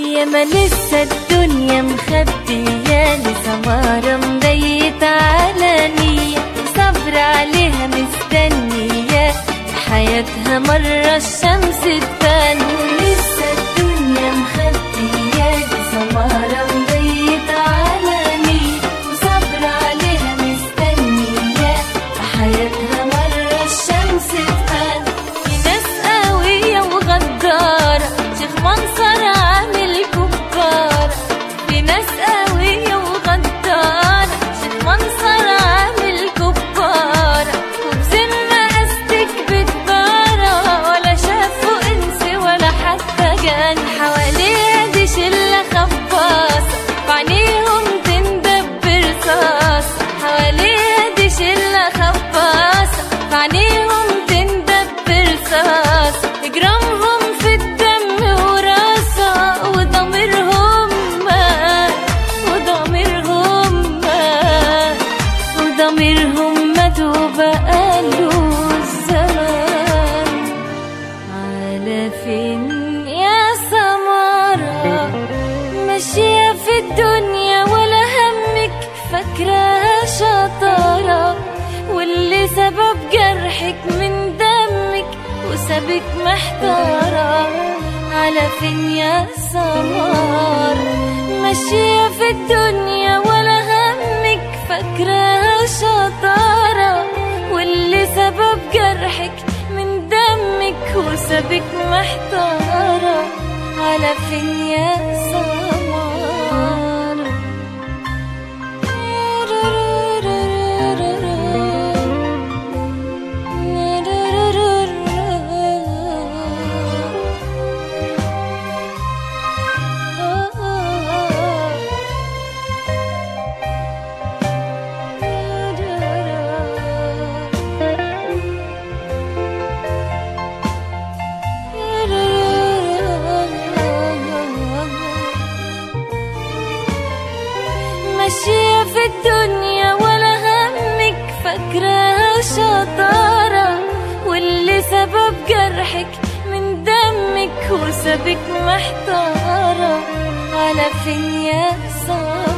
يا ما لسه الدنيا مخبية سمارة مبيت على نية صبر عليها مستنية حياتها مرة الشمس تبان لسه الدنيا مخبية سمارة مبيت على نية صبر عليها مستنية حياتها مرة الشمس تبان في ناس قوية وغدارة شيخ منصر عامل كبارة في ناس قوية وغدارة شيخ منصر عامل كبارة وبزن مقاستك بتبارة ولا شافوا انس ولا حتى جان حواليها دي شلة خباصة وعينيهم تندب برصاص حواليها دي شلة خباصة وعينيهم تندب برصاص اجرامهم في الدم وراسة وضميرهم مات وضميرهم مات وضميرهم مات وبقاله الزمان على فين يا سمارة ماشية في الدنيا ولا همك فاكراها شطارة واللي سبب جرحك من دمك وسابك محتارة على فين يا سمارة ماشية في الدنيا ولا همك فاكراها شطارة واللي سبب جرحك من دمك وسابك محتارة على فين يا سمارة ماشية في الدنيا ولا همك فاكراها شطارة واللي سبب جرحك من دمك وسابك محتارة على فين يا سارة